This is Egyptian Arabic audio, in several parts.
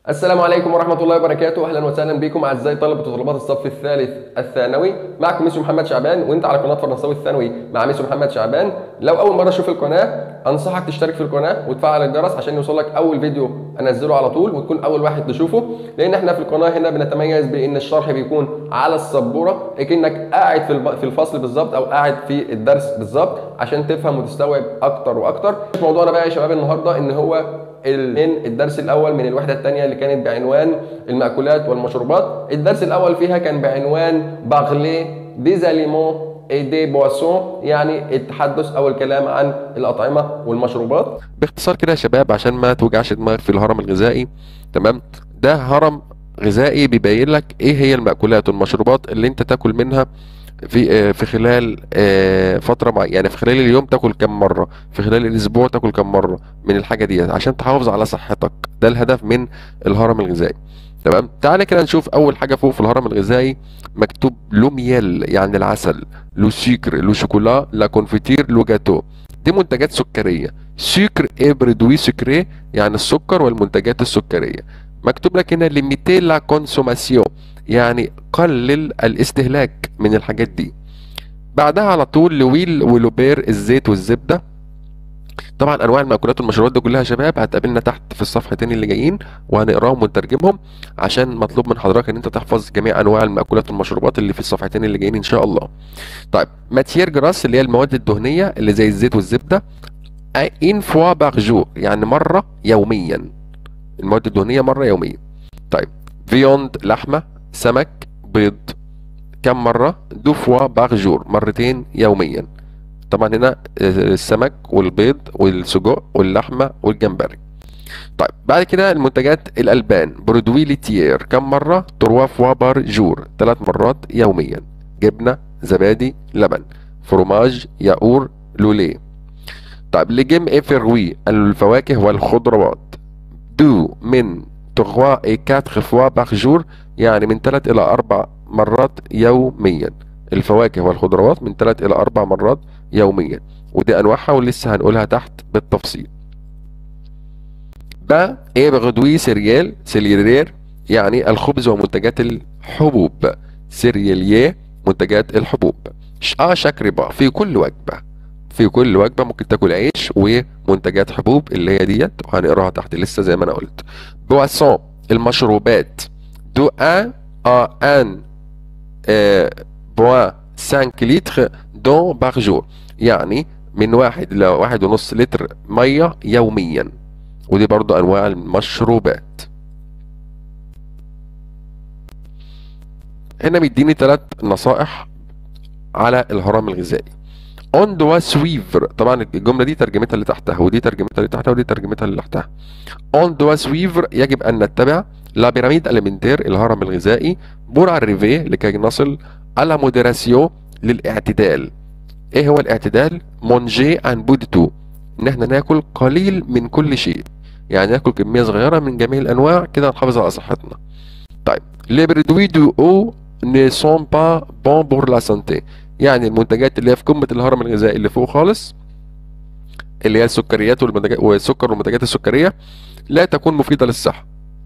السلام عليكم ورحمة الله وبركاته، أهلا وسهلا بكم أعزائي طلبة وطلبات الصف الثالث الثانوي، معكم ميسو محمد شعبان وأنت على قناة فرنساوي الثانوي مع ميسو محمد شعبان، لو أول مرة تشوف القناة أنصحك تشترك في القناة وتفعل الجرس عشان يوصلك أول فيديو أنزله على طول وتكون أول واحد تشوفه، لأن إحنا في القناة هنا بنتميز بإن الشرح بيكون على السبورة أكنك قاعد في الب- في الفصل بالظبط أو قاعد في الدرس بالظبط عشان تفهم وتستوعب أكتر وأكتر. موضوعنا بقى يا شباب النهاردة إن هو ال- من الدرس الاول من الوحده الثانيه اللي كانت بعنوان المأكولات والمشروبات الدرس الاول فيها كان بعنوان باغلي ديزاليمون اي دي بواسون يعني التحدث او الكلام عن الاطعمه والمشروبات باختصار كده يا شباب عشان ما توجعش دماغك في الهرم الغذائي تمام ده هرم غذائي بيبين لك ايه هي المأكولات والمشروبات اللي انت تاكل منها في آه، في خلال آه، فتره معينه يعني في خلال اليوم تاكل كم مره في خلال الاسبوع تاكل كم مره من الحاجه دي عشان تحافظ على صحتك ده الهدف من الهرم الغذائي تمام تعالى كده نشوف اول حاجه فوق في الهرم الغذائي مكتوب لو ميل يعني العسل لو سكر لو شوكولا لا كونفيتير لو جاتو دي منتجات سكريه سكر اي برودوي سكري يعني السكر والمنتجات السكريه مكتوب لك هنا ليميتي لا كونسوماسيون يعني قلل الاستهلاك من الحاجات دي بعدها على طول لويل ولوبير الزيت والزبده طبعا انواع المأكولات والمشروبات دي كلها يا شباب هتقابلنا تحت في الصفحتين اللي جايين وهنقراهم ونترجمهم عشان مطلوب من حضرتك ان انت تحفظ جميع انواع المأكولات والمشروبات اللي في الصفحتين اللي جايين ان شاء الله طيب ماتيير جراس اللي هي المواد الدهنيه اللي زي الزيت والزبده ان فوا باغ جور يعني مره يوميا المواد الدهنيه مره يوميا طيب فيوند لحمه سمك بيض كم مره دو فوا باغ جور مرتين يوميا طبعا هنا آه، السمك والبيض والسجق واللحمه والجمبري طيب بعد كده المنتجات الالبان برودوي ليتيير كم مره تروا فوا بار جور ثلاث مرات يوميا جبنه زبادي لبن فروماج ياور لوليه طيب لجيم اي فروي الفواكه والخضروات دو من 3 اي 4 فوا باغ جور يعني من 3 الى 4 مرات يوميا الفواكه والخضروات من 3 الى 4 مرات يوميا ودي انواعها ولسه هنقولها تحت بالتفصيل با ايه بغدوي سيريال سيليرير يعني الخبز ومنتجات الحبوب سيرياليه منتجات الحبوب ش- اه شاكربا في كل وجبه في كل وجبه ممكن تاكل عيش ومنتجات حبوب اللي هي ديت وهنقراها تحت لسه زي ما انا قلت بواسون المشروبات دو ان ا ان آه، بوان 5 لتر دون باغ جور يعني من واحد إلى واحد ونص لتر مية يوميا ودي برضو أنواع المشروبات هنا بيديني ثلاث نصائح على الهرم الغذائي اون دوا سويفر طبعا الجمله دي ترجمتها اللي تحتها ودي ترجمتها اللي تحتها ودي ترجمتها اللي تحتها اون دوا سويفر يجب ان نتبع لا بيراميد اليمنتير الهرم الغذائي بور الريفي لكي نصل على موديراسيون للاعتدال ايه هو الاعتدال مونجي ان بودتو ان احنا ناكل قليل من كل شيء يعني ناكل كميه صغيره من جميع الانواع كده نحافظ على صحتنا طيب لي برودوي دو او ne sont pas bons pour la santé يعني المنتجات اللي هي في قمه الهرم الغذائي اللي فوق خالص اللي هي السكريات والمنتجات والسكر والمنتجات السكريه لا تكون مفيده للصحه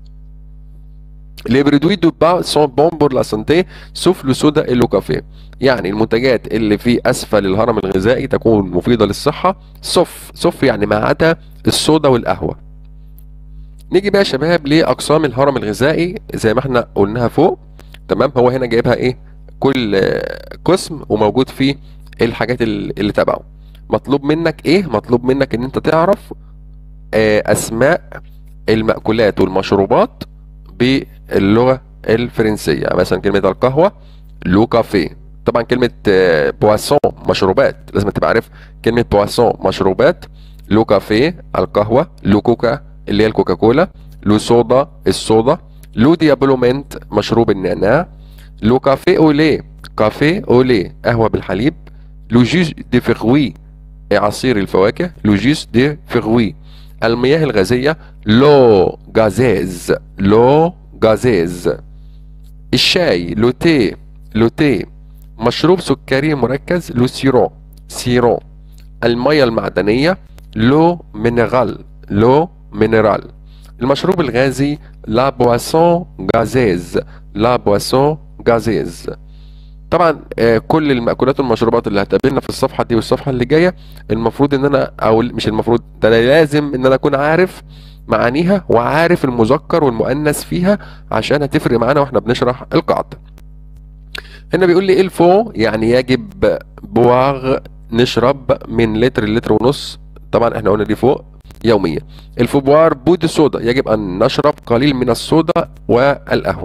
Les produits de bas sont bons pour la santé sauf le soda et le café. يعني المنتجات اللي في اسفل الهرم الغذائي تكون مفيده للصحه صف صف يعني ما عدا الصودا والقهوه. نيجي بقى يا شباب لاقسام الهرم الغذائي زي ما احنا قلناها فوق تمام هو هنا جايبها ايه كل آه، قسم وموجود فيه الحاجات ال- اللي تبعه مطلوب منك ايه مطلوب منك ان انت تعرف آه، اسماء المأكولات والمشروبات باللغة الفرنسية يعني مثلا كلمة القهوة لو كافيه طبعا كلمة بواسون مشروبات لازم تبقى عارف كلمة بواسون مشروبات لو كافيه القهوة لو كوكا اللي هي الكوكا كولا لو صودا الصودا لو ديابلومنت مشروب النعناع لو كافيه اولي كافيه اولي قهوة بالحليب لو جوز دي فروي عصير الفواكه لو جوز دي فروي المياه الغازية لو غازيز لو غازيز الشاي لو تي لو تي مشروب سكري مركز لو سيرون سيرون المية المعدنية لو مينيرال لو مينيرال المشروب الغازي لا بواسون غازيز لا بواسون غازيز طبعا آه، كل المأكولات والمشروبات اللي هتقابلنا في الصفحة دي والصفحة اللي جاية المفروض ان انا او مش المفروض ده أنا لازم ان انا اكون عارف معانيها وعارف المذكر والمؤنث فيها عشان هتفرق معانا واحنا بنشرح القاعدة هنا بيقول لي الفو يعني يجب بواغ نشرب من لتر لتر ونص طبعا احنا قلنا دي فوق يوميا الفوبوار بود الصودا يجب ان نشرب قليل من الصودا والقهوة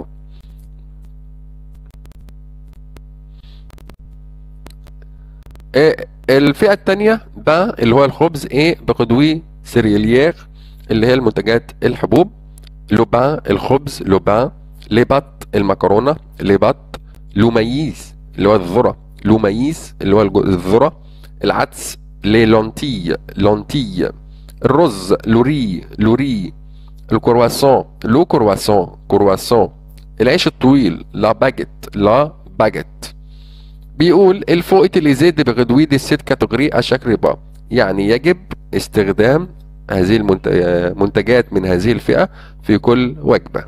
إيه الفئة التانية ده اللي هو الخبز ايه بقدوي سيرياليير اللي هي المنتجات الحبوب لوبان الخبز لوبان ليبات المكرونة ليبات لومييز اللي هو الذرة لومييز اللي هو الج- الذرة العدس لي لونتي لونتي الرز لوري لوري الكرواسون لو كرواسون كرواسون العيش الطويل لا باجيت لا باجيت بيقول الفو utiliser des produits de cette catégorie à chaque repas يعني يجب استخدام هذه المنتجات من هذه الفئة في كل وجبة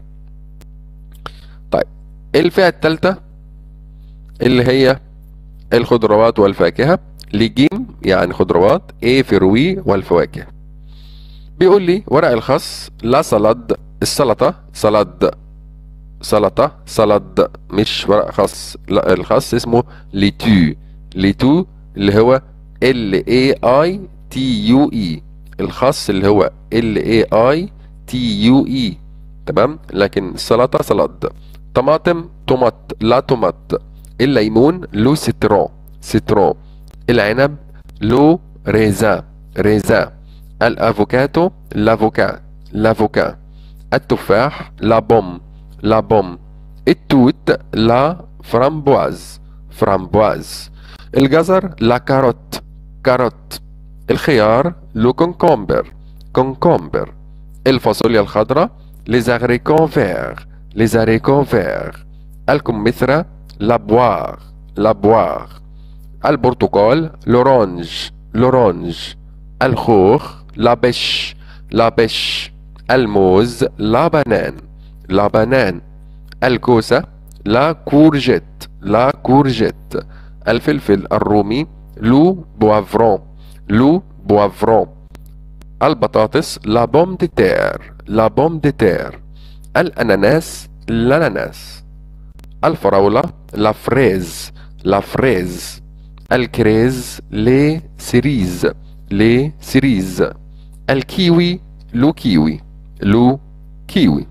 طيب الفئة الثالثة اللي هي الخضروات والفاكهة لجيم يعني خضروات ايه فروي والفواكه بيقول لي ورق الخس لا سلاد السلطة سلاد سلطة سلاد مش ورق خس لا الخس اسمه ليتو ليتو اللي هو ال اي اي تي يو اي الخس اللي هو ال اي اي تي يو اي تمام لكن السلطة سلاد طماطم تومات لا تومات الليمون لو سيترون سيترون العنب لو ريزان ريزان الافوكاتو لافوكا لافوكا التفاح لا بوم لا بوم التوت لا فرامبواز فرامبواز الجزر لا كاروت كاروت الخيار لو كونكومبر كونكومبر الفاصوليا الخضراء les haricots verts les haricots verts الكمثرى لا بوار لا بوار البرتقال لورانج لورانج الخوخ لا بش لا بش الموز لا بنان لا بنان الكوسة لا كورجيت لا كورجيت الفلفل الرومي لو بوافرون لو بوافرون البطاطس لا بوم دي تير لا بوم دي تير الأناناس الأناناس الفراولة لا فريز لا فريز الكريز لي سيريز لي سيريز الكيوي لو كيوي لو كيوي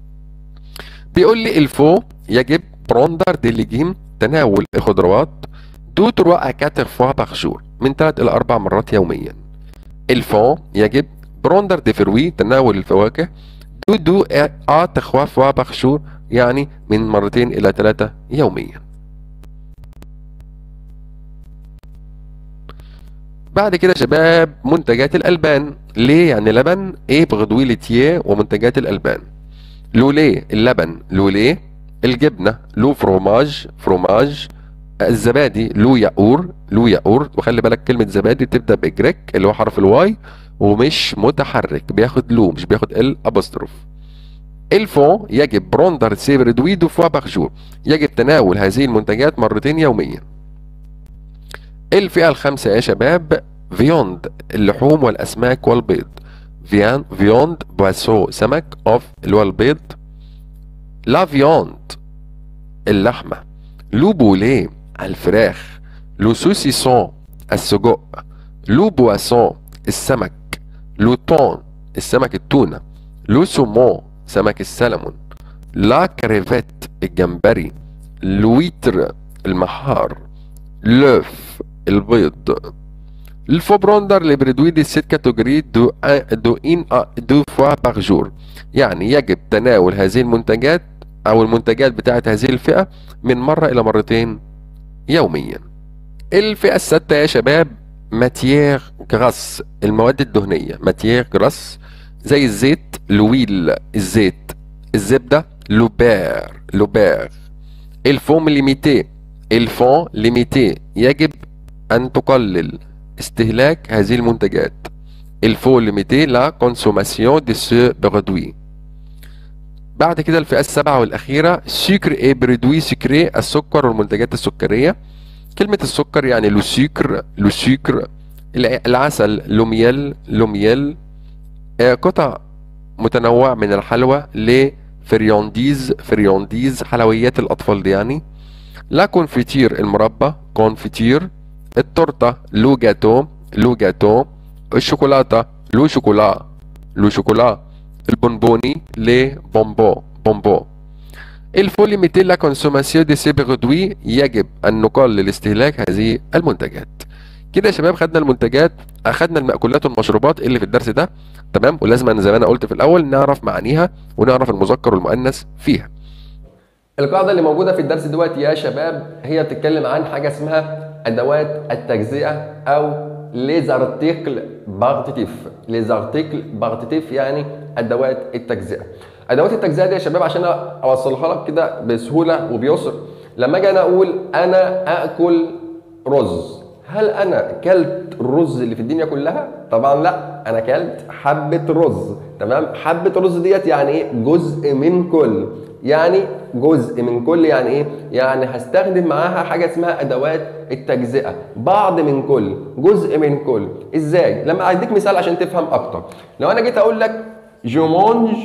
بيقول لي الفو يجب بروندر دي ليجيم تناول الخضروات دو تروا أكاتر فوا باغ جور من ثلاث إلى أربع مرات يوميا الفون يجب بروندر دي فروي تناول الفواكه دو دو أ تخوا فوا باغ جور يعني من مرتين إلى ثلاثة يوميا بعد كده شباب منتجات الألبان ليه يعني لبن ايه بغدوي لتيه ومنتجات الألبان لوليه اللبن لوليه الجبنة لو فروماج فروماج الزبادي لو ياقور لو ياقور وخلي بالك كلمة زبادي بتبدأ بجريك اللي هو حرف الواي ومش متحرك بياخد لو مش بياخد ال ابوستروف الفون يجب بروندر سيبر دويدو فوا باغ جور يجب تناول هذه المنتجات مرتين يوميا الفئة الخامسة يا شباب فيوند اللحوم والأسماك والبيض فيان فيوند بواسو سمك اوف اللي هو البيض لا فيوند اللحمة لو بوليه الفراخ لو سوسيسون السجق لو بواسون السمك لو تون السمك التونة لو سومون سمك السلمون لا كريفيت الجمبري لويتر المحار لوف البيض الفوبروندر اللي بريدوي دي ست كاتيجوري دو دو ان دو فوا باغ جور يعني يجب تناول هذه المنتجات او المنتجات بتاعت هذه الفئة من مرة الى مرتين يوميا الفئة السادسة يا شباب ماتيير جراس المواد الدهنية ماتيير جراس زي الزيت لويل الزيت الزبدة لوبير لوبير الفوم ليميتي الفون ليميتي يجب أن تقلل استهلاك هذه المنتجات il faut limiter la consommation de ce produit بعد كده الفئة السابعة والأخيرة سكر اي برودوي سكري السكر والمنتجات السكرية كلمة السكر يعني لو سكر لو سكر الع- العسل لو ميل لو ميل آه، قطع متنوع من الحلوى لفريونديز فريونديز حلويات الأطفال دي يعني لا كونفيتير المربى كونفيتير التورتة لو جاتو لو جاتو الشوكولاتة لو شوكولا لو شوكولا البونبوني لي بومبو بومبو الفول ليميتي لا كونسوماسيون دي سي برودوي يجب ان نقلل استهلاك هذه المنتجات كده يا شباب خدنا المنتجات اخدنا المأكولات والمشروبات اللي في الدرس ده تمام ولازم زي ما انا قلت في الاول نعرف معانيها ونعرف المذكر والمؤنث فيها القاعدة اللي موجودة في الدرس دلوقتي يا شباب هي بتتكلم عن حاجة اسمها أدوات التجزئة أو les articles بارتيتيف les articles بارتيتيف يعني أدوات التجزئة أدوات التجزئة دي يا شباب عشان أوصلها لك كده بسهولة وبيسر لما أجي أنا أقول أنا آكل رز هل انا كلت الرز اللي في الدنيا كلها طبعا لا انا كلت حبه رز تمام حبه رز ديت يعني ايه جزء من كل يعني جزء من كل يعني ايه يعني هستخدم معاها حاجه اسمها ادوات التجزئه بعض من كل جزء من كل ازاي لما اديك مثال عشان تفهم اكتر لو انا جيت اقول لك جو مونج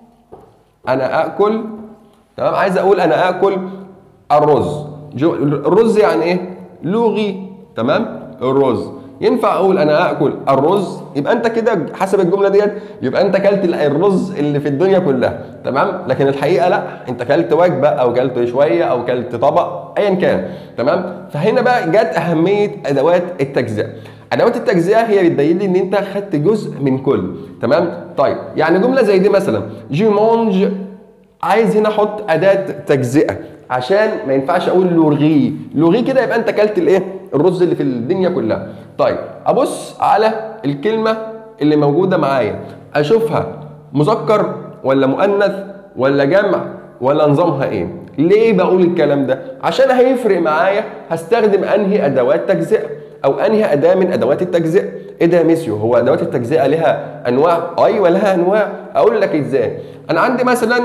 انا اكل تمام عايز اقول انا اكل الرز جو الرز يعني ايه لغي تمام الرز ينفع اقول انا اكل الرز يبقى انت كده حسب الجمله ديت يبقى انت كلت الرز اللي في الدنيا كلها تمام لكن الحقيقه لا انت كلت وجبه او كلت شويه او كلت طبق ايا كان تمام فهنا بقى جت اهميه ادوات التجزئه ادوات التجزئه هي بتبين لي ان انت خدت جزء من كل تمام طيب يعني جمله زي دي مثلا جي مونج عايز هنا احط اداه تجزئه عشان ما ينفعش اقول لوغي لوغي كده يبقى انت اكلت الايه الرز اللي في الدنيا كلها طيب ابص على الكلمه اللي موجوده معايا اشوفها مذكر ولا مؤنث ولا جمع ولا نظامها ايه ليه بقول الكلام ده عشان هيفرق معايا هستخدم انهي ادوات تجزئه او انهي اداه من ادوات التجزئه ايه ده يا ميسيو هو ادوات التجزئه لها انواع ايوه لها انواع اقول لك ازاي انا عندي مثلا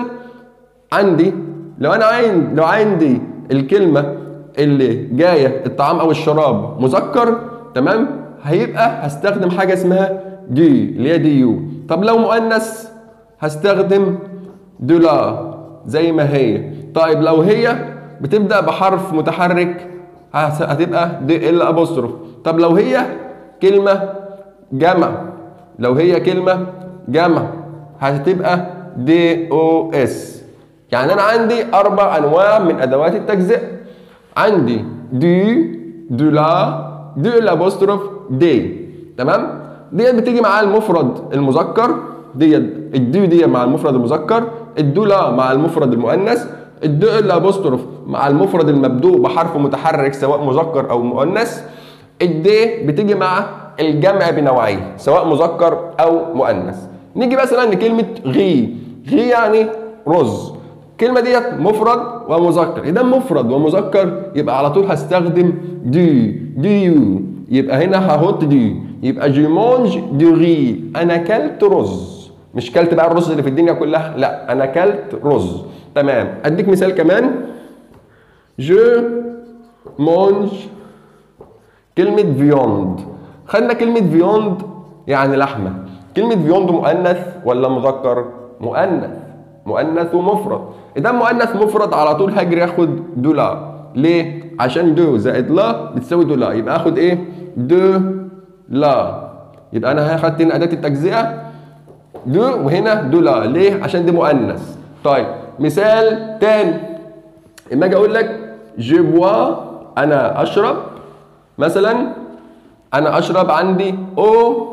عندي لو انا عين لو عندي الكلمه اللي جايه الطعام او الشراب مذكر تمام هيبقى هستخدم حاجه اسمها دي اللي هي دي يو طب لو مؤنث هستخدم دولا زي ما هي طيب لو هي بتبدا بحرف متحرك هس- هتبقى دي ال ابوستروف طب لو هي كلمه جمع لو هي كلمه جمع هتبقى دي او اس يعني انا عندي اربع انواع من ادوات التجزئه عندي دي دولا دي الابوستروف دي تمام ديت بتيجي مع المفرد المذكر ديت الدي دي مع المفرد المذكر الدولا مع المفرد المؤنث الدي الابوستروف مع المفرد المبدوء بحرف متحرك سواء مذكر او مؤنث الدي بتيجي مع الجمع بنوعيه سواء مذكر او مؤنث نيجي مثلا لكلمه غي غي يعني رز الكلمه ديت مفرد ومذكر اذا مفرد ومذكر يبقى على طول هستخدم دي ديو يبقى هنا هحط دي يبقى جي مونج دي غي انا كلت رز مش كلت بقى الرز اللي في الدنيا كلها لا انا كلت رز تمام اديك مثال كمان جو مونج كلمة فيوند خدنا كلمة فيوند يعني لحمة كلمة فيوند مؤنث ولا مذكر؟ مؤنث مؤنث ومفرد إذا مؤنث مفرد على طول هجري آخد دولا ليه؟ عشان دو زائد لا بتساوي دولا يبقى آخد إيه؟ دو لا يبقى أنا هاخدت هنا أداة التجزئة دو وهنا دولا ليه؟ عشان دي مؤنث طيب مثال تاني اما اجي اقول لك جو بوا انا اشرب مثلا انا اشرب عندي او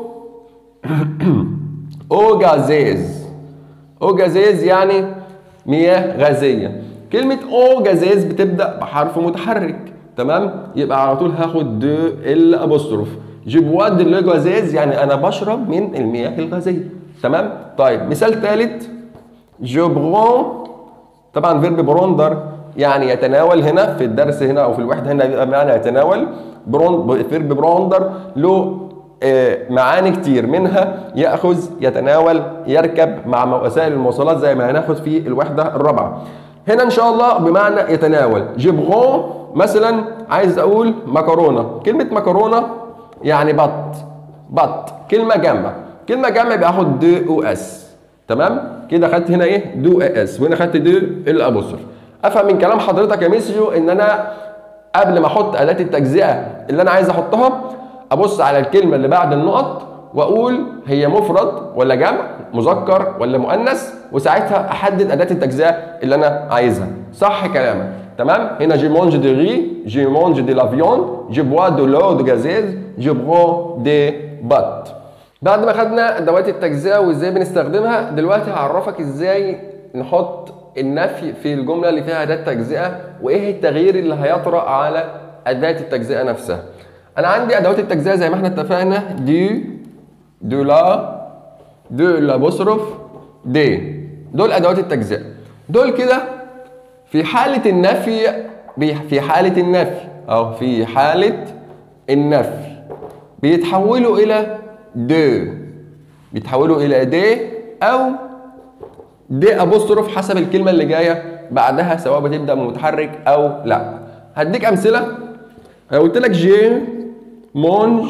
او جازيز او جازيز يعني مياه غازيه كلمه او جازيز بتبدا بحرف متحرك تمام يبقى على طول هاخد دو ال ابوستروف جيبوا دي لو جازيز يعني انا بشرب من المياه الغازيه تمام طيب مثال ثالث جو برون طبعا فيرب بروندر يعني يتناول هنا في الدرس هنا او في الوحده هنا بيبقى معنى يتناول برون فيرب بروندر له آه، معاني كتير منها ياخذ يتناول يركب مع وسائل المواصلات زي ما هناخد في الوحده الرابعه هنا ان شاء الله بمعنى يتناول جبغون مثلا عايز اقول مكرونه كلمه مكرونه يعني بط بط كلمه جمع كلمه جمع باخد دي او اس تمام كده خدت هنا ايه دو اس وهنا خدت دي الابوستروف افهم من كلام حضرتك يا ميسيو ان انا قبل ما احط اداه التجزئه اللي انا عايز احطها ابص على الكلمه اللي بعد النقط واقول هي مفرد ولا جمع مذكر ولا مؤنث وساعتها احدد اداه التجزئه اللي انا عايزها صح كلامك تمام هنا جي مونج دي ري جي مونج دي لافيون جي بوا دو لو دو غازيز جي برون دي بات بعد ما خدنا ادوات التجزئه وازاي بنستخدمها دلوقتي هعرفك ازاي نحط النفي في الجمله اللي فيها اداه تجزئه وايه التغيير اللي هيطرا على اداه التجزئه نفسها انا عندي ادوات التجزئه زي ما احنا اتفقنا دي دو لا دو لابوستروف دي دول ادوات التجزئه دول كده في حاله النفي بي- في حاله النفي او في حاله النفي بيتحولوا الى دو بيتحولوا الى دي او دي ابوستروف حسب الكلمه اللي جايه بعدها سواء بتبدا بمتحرك او لا هديك امثله أنا قلت لك جي مونج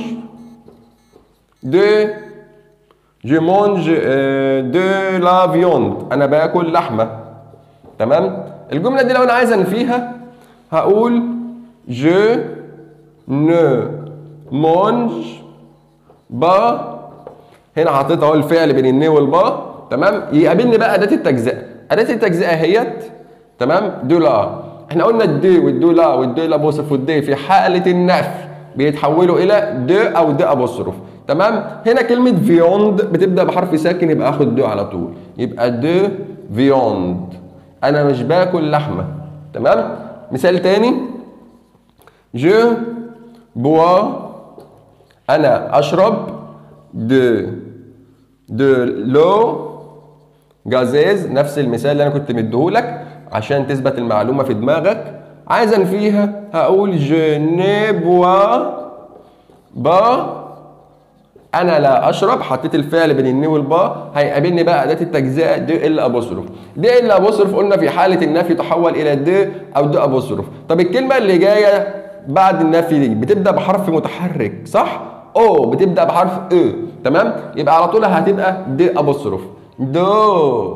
دو جي مونج آه، دو لا فيوند انا باكل لحمه تمام الجمله دي لو انا عايز انفيها هقول je ne mange با هنا حطيت اهو الفعل بين الني والبا تمام يقابلني بقى اداه التجزئه اداه التجزئه هيت تمام دولا احنا قلنا الدي والدولا والدي لابوسف والدي في حاله النفي بيتحولوا الى د او د ابوستروف تمام هنا كلمه فيوند بتبدا بحرف ساكن يبقى اخد دو على طول يبقى د فيوند انا مش باكل لحمه تمام مثال تاني جو بوا انا اشرب دو دو لو جازيز نفس المثال اللي انا كنت مديهولك عشان تثبت المعلومه في دماغك عايز انفيها هقول جو ني بوا با انا لا اشرب حطيت الفعل بين الني والبا هيقابلني بقى اداه التجزئه دي ال ابوستروف دي ال ابوستروف قلنا في حاله النفي تحول الى دي او دي ابوستروف طب الكلمه اللي جايه بعد النفي دي بتبدا بحرف متحرك صح او بتبدا بحرف او تمام يبقى على طول هتبقى دي ابوستروف دو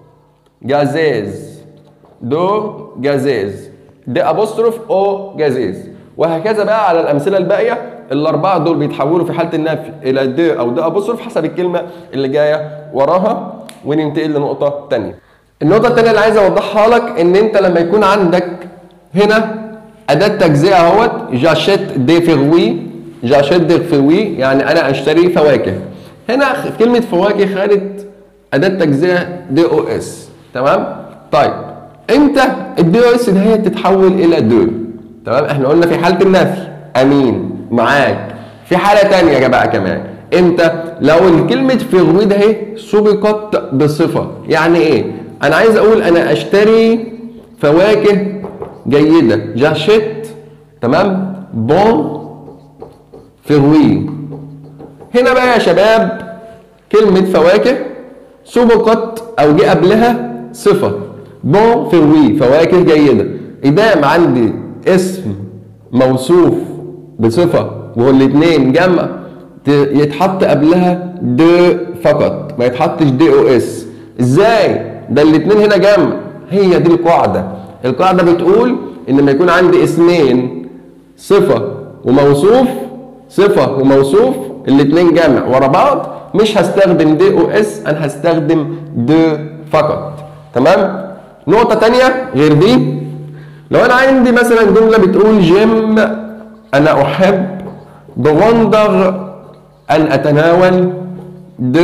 جازيز دو جازيز دي ابوستروف او جازيز وهكذا بقى على الامثله الباقيه الاربعه دول بيتحولوا في حاله النفي الى دي او دي ابوستروف حسب الكلمه اللي جايه وراها وننتقل لنقطه ثانيه النقطه الثانيه اللي عايز اوضحها لك ان انت لما يكون عندك هنا اداه تجزئه اهوت جاشيت دي فروي جاشيت دي فروي يعني انا اشتري فواكه هنا في كلمه فواكه خدت اداه تجزئه دي او اس تمام طيب امتى الدي او اس دي تتحول الى دو تمام احنا قلنا في حاله النفي امين معاك في حاله تانية يا جماعه كمان امتى لو الكلمه فروي ده اهي سبقت بصفه يعني ايه انا عايز اقول انا اشتري فواكه جيده جاشيت تمام بون فروي هنا بقى يا شباب كلمة فواكه سبقت أو جه قبلها صفة بون فروي فواكه جيدة إدام عندي اسم موصوف بصفة وهو الاتنين جمع ت- يتحط قبلها د فقط ما يتحطش دي او اس ازاي ده الاتنين هنا جمع هي دي القاعدة القاعدة بتقول ان لما يكون عندي اسمين صفة وموصوف صفة وموصوف الاتنين جمع ورا بعض مش هستخدم دي او اس انا هستخدم د فقط تمام نقطة تانية غير دي لو انا عندي مثلا جملة بتقول جيم انا احب بغندر ان اتناول د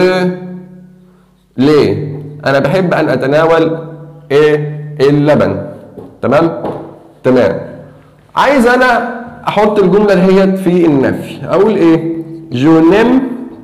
ليه انا بحب ان اتناول ايه اللبن تمام تمام عايز انا احط الجمله دهيت في النفي اقول ايه جو نيم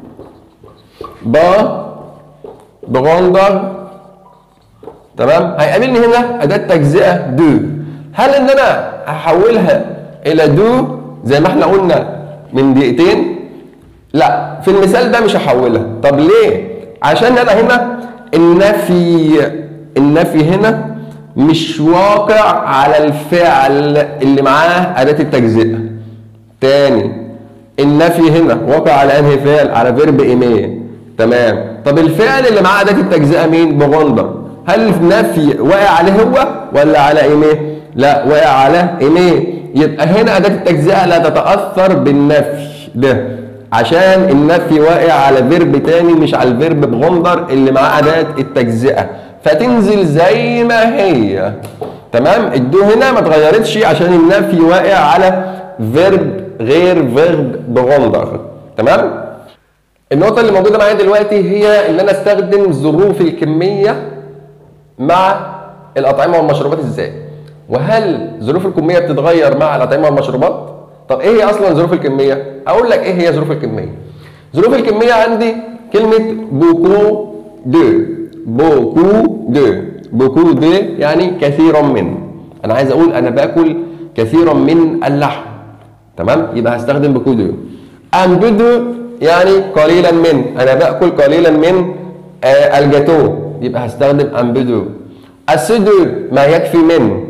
با بغندر تمام هيقابلني هنا اداه تجزئه دو هل ان انا هحولها الى دو زي ما احنا قلنا من دقيقتين لا في المثال ده مش هحولها طب ليه عشان انا هنا النفي النفي هنا مش واقع على الفعل اللي معاه اداه التجزئه تاني النفي هنا واقع على انهي فعل على فيرب ايميه تمام طب الفعل اللي معاه اداه التجزئه مين بغندر هل النفي واقع عليه هو ولا على ايميه لا واقع على ايميه يبقى هنا اداه التجزئه لا تتاثر بالنفي ده عشان النفي واقع على فيرب تاني مش على الفيرب بغندر اللي معاه اداه التجزئه فتنزل زي ما هي تمام الدو هنا ما اتغيرتش عشان النفي واقع على فيرب غير فيرب بغندر تمام النقطة اللي موجودة معايا دلوقتي هي ان انا استخدم ظروف الكمية مع الاطعمة والمشروبات ازاي وهل ظروف الكمية بتتغير مع الاطعمة والمشروبات طب ايه هي اصلا ظروف الكمية اقول لك ايه هي ظروف الكمية ظروف الكمية عندي كلمة بوكو دو بوكو دو بوكو دو يعني كثيرا من انا عايز اقول انا باكل كثيرا من اللحم تمام يبقى هستخدم بوكو دو ان دو يعني قليلا من انا باكل قليلا من آه الجاتو يبقى هستخدم ان بدو السدو ما يكفي من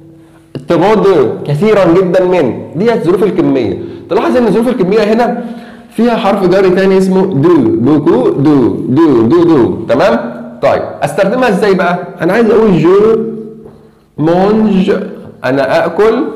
تغادر كثيرا جدا من ديت ظروف الكميه تلاحظ ان ظروف الكميه هنا فيها حرف جر تاني اسمه دو بوكو دو دو دو دو تمام طيب استخدمها ازاي بقى انا عايز اقول جو مونج انا اكل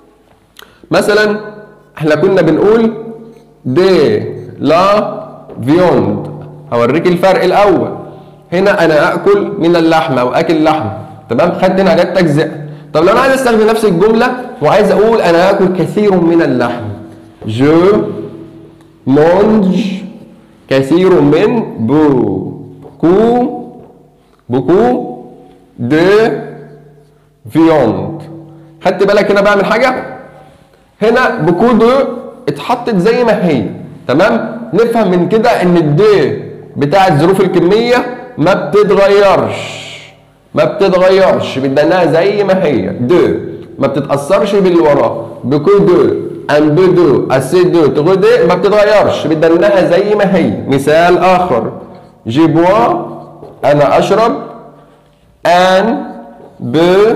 مثلا احنا كنا بنقول دي لا فيوند هوريك الفرق الاول هنا انا اكل من اللحم او اكل لحم تمام خدت هنا اداه تجزئه طب لو انا عايز استخدم نفس الجمله وعايز اقول انا اكل كثير من اللحم جو مونج كثير من بوكو بوكو دي فيوند خدت بالك هنا بعمل حاجه هنا بوكو دو اتحطت زي ما هي تمام نفهم من كده ان الدي بتاعت ظروف الكميه ما بتتغيرش ما بتتغيرش بدناها زي ما هي دو ما بتتاثرش باللي وراه بكو دو ان دو دو اسي دو تغو دي ما بتتغيرش بدناها زي ما هي مثال اخر جي بوا انا اشرب ان ب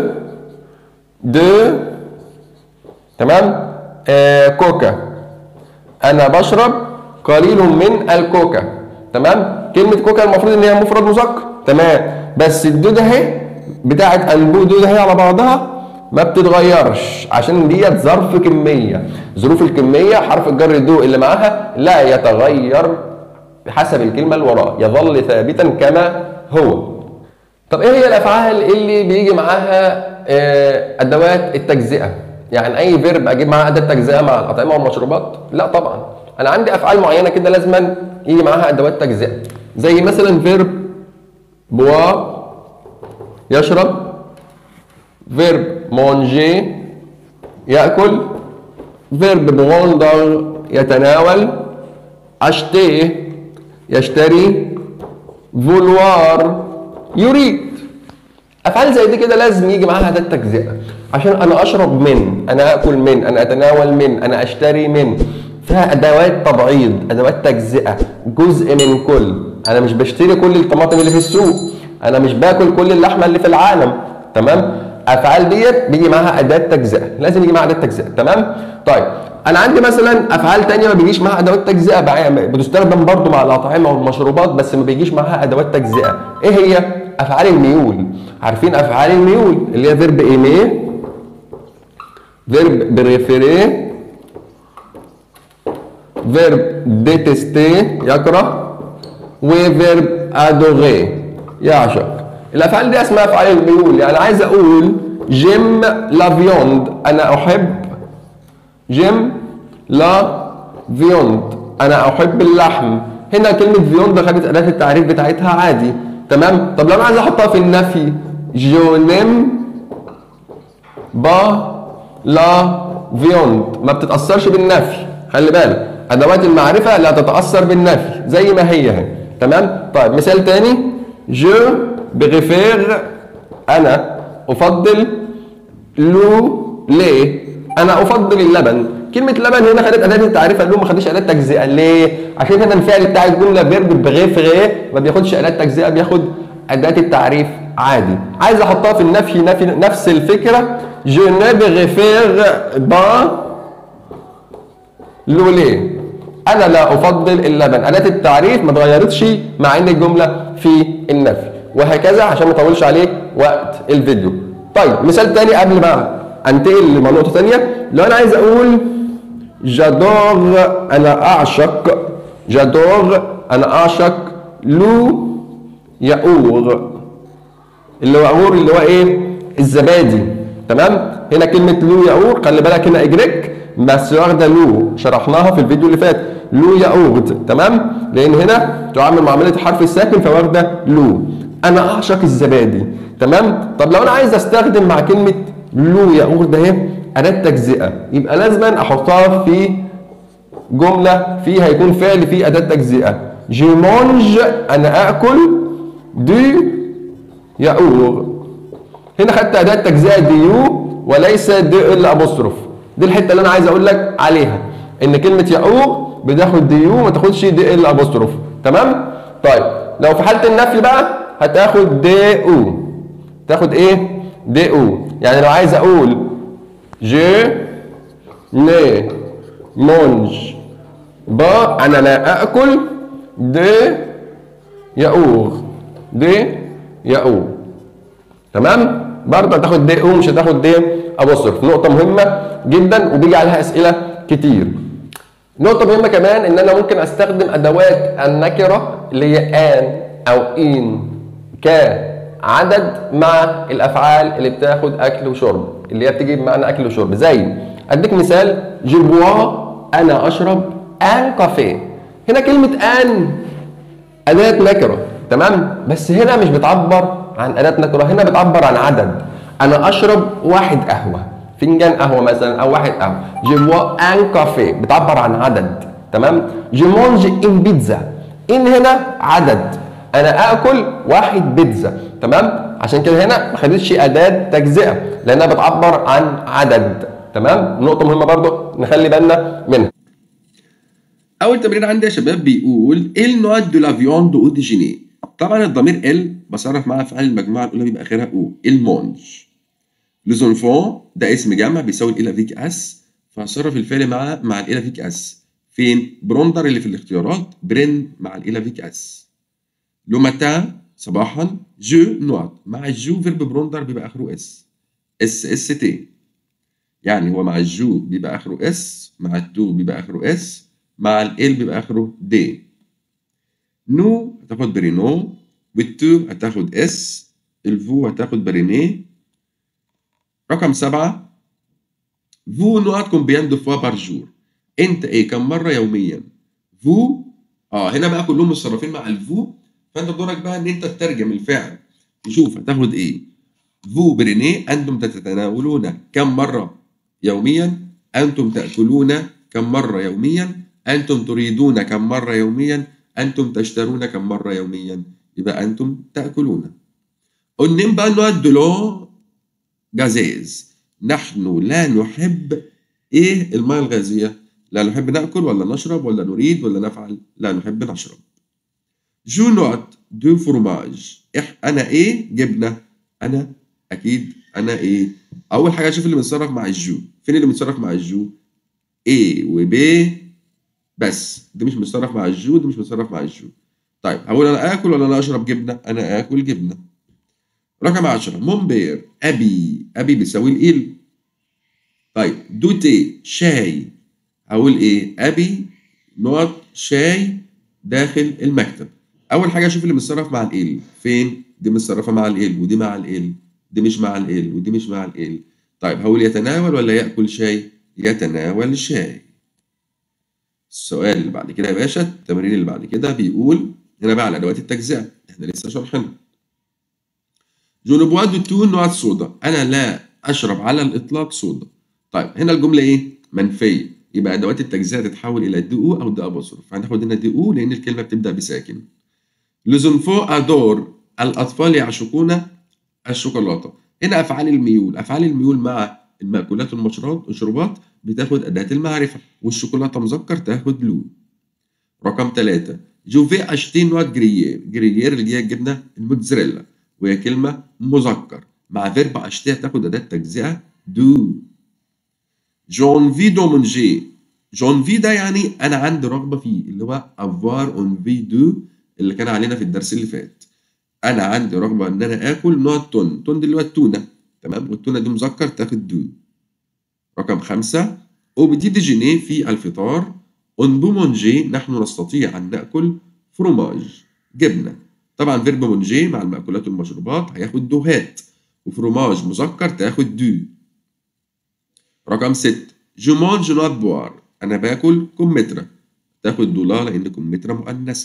دو تمام آه كوكا انا بشرب قليل من الكوكا تمام كلمه كوكا المفروض ان هي مفرد مذكر تمام بس الدودة اهي بتاعت انبو دودة اهي على بعضها ما بتتغيرش عشان ديت ظرف كميه ظروف الكميه حرف الجر دو اللي معاها لا يتغير بحسب الكلمه اللي وراه يظل ثابتا كما هو طب ايه هي الافعال اللي بيجي معاها آه، ادوات التجزئه يعني اي فيرب اجيب معاها اداه تجزئه مع الاطعمه والمشروبات لا طبعا انا عندي افعال معينه كده لازما يجي معاها ادوات تجزئه زي مثلا فيرب بوا يشرب فيرب مونجي ياكل فيرب بغندر يتناول اشتي يشتري فولوار يريد افعال زي دي كده لازم يجي معاها اداه تجزئه عشان انا اشرب من انا اكل من انا اتناول من انا اشتري من فيها ادوات تبعيض ادوات تجزئه جزء من كل انا مش بشتري كل الطماطم اللي في السوق انا مش باكل كل اللحمه اللي في العالم تمام افعال ديت بيجي معاها اداه تجزئه لازم يجي معاها اداه تجزئه تمام طيب انا عندي مثلا افعال تانية ما بيجيش معاها ادوات تجزئه بع- بتستخدم برضو مع الاطعمه والمشروبات بس ما بيجيش معاها ادوات تجزئه ايه هي افعال الميول عارفين افعال الميول اللي هي فيرب ايميه فيرب بريفيري فيرب ديتستي يكره وفيرب ادوغي يعشق الافعال دي اسمها افعال الميول يعني عايز اقول جيم لا فيوند انا احب جيم لا فيوند انا احب اللحم هنا كلمه فيوند خدت اداه التعريف بتاعتها عادي تمام طب لو انا عايز احطها في النفي جونيم با لا فيوند ما بتتاثرش بالنفي خلي بالك ادوات المعرفه لا تتاثر بالنفي زي ما هي اهي تمام طيب مثال تاني جو بريفير انا افضل لو ليه انا افضل اللبن كلمه لبن هنا خدت اداه التعريف قال لهم ما خدتش اداه تجزئه ليه عشان هنا الفعل بتاع الجمله فيرب بغي فغي ما بياخدش اداه تجزئه بياخد اداه التعريف عادي عايز احطها في النفي نفي نفس الفكره جو ne préfère pas لوليه انا لا افضل اللبن اداه التعريف ما اتغيرتش مع ان الجمله في النفي وهكذا عشان ما اطولش عليك وقت الفيديو طيب مثال تاني قبل ما انتقل لنقطه تانيه لو انا عايز اقول جادور انا اعشق جادور انا اعشق لو ياور اللي هو ياور اللي هو ايه الزبادي تمام هنا كلمه لو ياور خلي بالك هنا اجريك بس واخده لو شرحناها في الفيديو اللي فات لو ياورد تمام لان هنا تعامل معامله الحرف الساكن فواخده لو انا اعشق الزبادي تمام طب لو انا عايز استخدم مع كلمه لو ياورد اهي اداه تجزئه يبقى لازما احطها في جمله فيها يكون فعل فيه اداه تجزئه جي مونج انا اكل دي ياور هنا خدت اداه تجزئه ديو وليس دي ال ابوستروف دي الحته اللي انا عايز اقول لك عليها ان كلمه ياور بتاخد ديو ما تاخدش دي ال ابوستروف تمام طيب لو في حاله النفي بقى هتاخد دي او تاخد ايه دي او يعني لو عايز اقول je ne mange با انا لا اكل دي ياور دي ياور تمام برضه هتاخد دي او مش هتاخد دي ابوستروف نقطه مهمه جدا وبيجي عليها اسئله كتير نقطه مهمه كمان ان انا ممكن استخدم ادوات النكره اللي هي ان او ان كعدد مع الافعال اللي بتاخد اكل وشرب اللي هي بتيجي بمعنى اكل وشرب زي اديك مثال جو بوا انا اشرب ان كافيه هنا كلمه ان اداه نكره تمام بس هنا مش بتعبر عن اداه نكره هنا بتعبر عن عدد انا اشرب واحد قهوه فنجان قهوه مثلا او واحد قهوه جو بوا ان كافيه بتعبر عن عدد تمام جو مونج ان بيتزا ان هنا عدد انا اكل واحد بيتزا تمام عشان كده هنا ما خدتش اداه تجزئه لانها بتعبر عن عدد تمام نقطه مهمه برضو نخلي بالنا منها اول تمرين عندي يا شباب بيقول il noix de la viande au déjeuner طبعا الضمير ال بصرف معاه افعال المجموعه الاولى بيبقى اخرها او il mange les enfants ده اسم جمع بيساوي ال افيك اس فهصرف الفعل مع مع ال افيك اس فين بروندر اللي في الاختيارات برين مع ال افيك اس لو ماتان صباحا جو نوات مع الجو فيرب بروندر بيبقى اخره اس اس اس تي يعني هو مع الجو بيبقى اخره اس مع التو بيبقى اخره اس مع ال بيبقى اخره دي نو هتاخد برينو والتو هتاخد اس الفو هتاخد برينيه رقم سبعة فو نوات كومبيان دو فوا بار جور انت ايه كم مرة يوميا فو اه هنا بقى كلهم متصرفين مع الفو فانت دورك بقى ان انت تترجم الفعل تشوف هتاخد ايه فو برينيه انتم تتناولون كم مرة يوميا انتم تاكلون كم مرة يوميا انتم تريدون كم مرة يوميا انتم تشترون كم مرة يوميا يبقى انتم تاكلون قلنا بقى نوع دولو جازيز نحن لا نحب ايه الماء الغازية لا نحب ناكل ولا نشرب ولا نريد ولا نفعل لا نحب نشرب جو نوت دو فورماج إح انا ايه جبنه انا اكيد انا ايه اول حاجه اشوف اللي متصرف مع الجو فين اللي متصرف مع الجو ايه وب بس دي مش متصرف مع الجو دي مش متصرف مع الجو طيب هقول انا اكل ولا انا اشرب جبنه انا اكل جبنه رقم 10 مونبير ابي ابي بيساوي الايل طيب دوتي شاي هقول ايه ابي نقط شاي داخل المكتب اول حاجه اشوف اللي متصرف مع ال فين دي متصرفه مع ال ودي مع ال دي مش مع ال ودي مش مع ال طيب هقول يتناول ولا ياكل شاي يتناول شاي السؤال اللي بعد كده يا باشا التمرين اللي بعد كده بيقول هنا بقى على ادوات التجزئه احنا لسه شارحينها جو ne bois du tout noix de soda انا لا اشرب على الاطلاق صودا طيب هنا الجمله ايه منفيه يبقى ادوات التجزئه تتحول الى دي او او دي ابوستروف هناخد هنا دي او لان الكلمه بتبدا بساكن لوزونفو ادور الاطفال يعشقون الشوكولاته هنا افعال الميول افعال الميول مع المأكولات والمشروبات المشروبات بتاخد أداة المعرفة والشوكولاتة مذكر تاخد لو رقم ثلاثة جوفي أشتي نوات جريير جريير اللي هي الجبنة الموتزاريلا وهي كلمة مذكر مع فيرب أشتي هتاخد أداة تجزئة دو جون في دو مونجي جون في ده يعني أنا عندي رغبة فيه اللي هو افوار اون في دو اللي كان علينا في الدرس اللي فات أنا عندي رغبة إن أنا آكل نوع التون تون دي اللي هو التونة تمام والتونة دي مذكر تاخد دو رقم خمسة أو بتي ديجيني في الفطار اون بو مونجي نحن نستطيع أن نأكل فروماج جبنة طبعا فيرب مونجي مع المأكولات والمشروبات هياخد دوهات وفروماج مذكر تاخد دو رقم ست جو مونج نوت بوار أنا باكل كمثرى تاخد دولار لأن كمثرى مؤنثة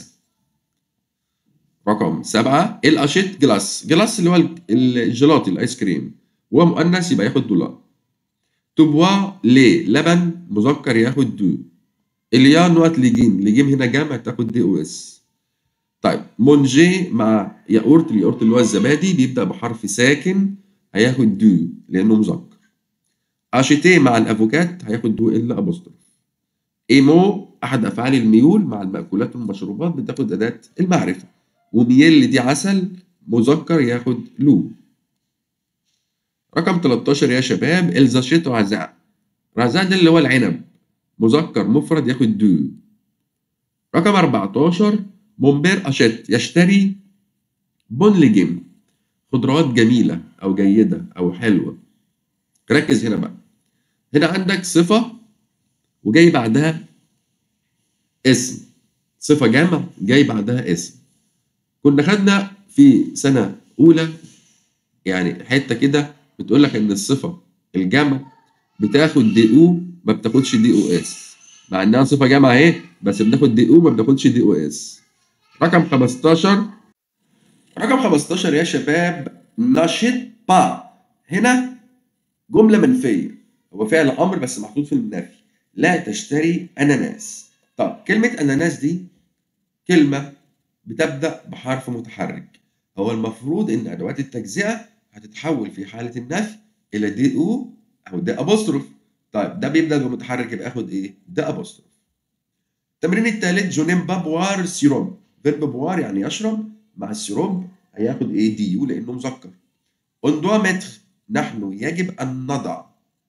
رقم سبعة الأشيت جلاس جلاس اللي هو ال- الجيلاتي الآيس كريم وهو مؤنث يبقى ياخد دولار تبوا لي لبن مذكر ياخد دو اليا نوت لجيم لجيم هنا جمع تاخد دي او اس طيب مونجي مع ياقورت الياقورت اللي هو الزبادي بيبدأ بحرف ساكن هياخد دو لأنه مذكر اشيتي مع الافوكات هياخد دو الا ابوستروف ايمو احد افعال الميول مع المأكولات والمشروبات بتاخد اداة المعرفة وميل دي عسل مذكر ياخد لو رقم 13 يا شباب الزاشيتو عزاء رزاء ده اللي هو العنب مذكر مفرد ياخد دو رقم 14 مونبير اشيت يشتري بون لجيم خضروات جميلة أو جيدة أو حلوة ركز هنا بقى هنا عندك صفة وجاي بعدها اسم صفة جمع جاي بعدها اسم كنا خدنا في سنة أولى يعني حتة كده بتقول لك إن الصفة الجمع بتاخد دي أو ما بتاخدش دي أو إس مع إنها صفة جمع أهي بس بناخد دي أو ما بناخدش دي أو إس رقم 15 رقم 15 يا شباب نشيط با هنا جملة منفية هو فعل أمر بس محطوط في النفي لا تشتري أناناس طب كلمة أناناس دي كلمة بتبدأ بحرف متحرك هو المفروض إن أدوات التجزئة هتتحول في حالة النفي إلى دي أو أو دي أبوستروف طيب ده بيبدأ بمتحرك يبقى آخد إيه؟ ده أبوستروف التمرين الثالث جونيم بابوار سيروب فيرب بوار يعني يشرب مع السيروب هياخد إيه دي يو لأنه مذكر on doit mettre نحن يجب أن نضع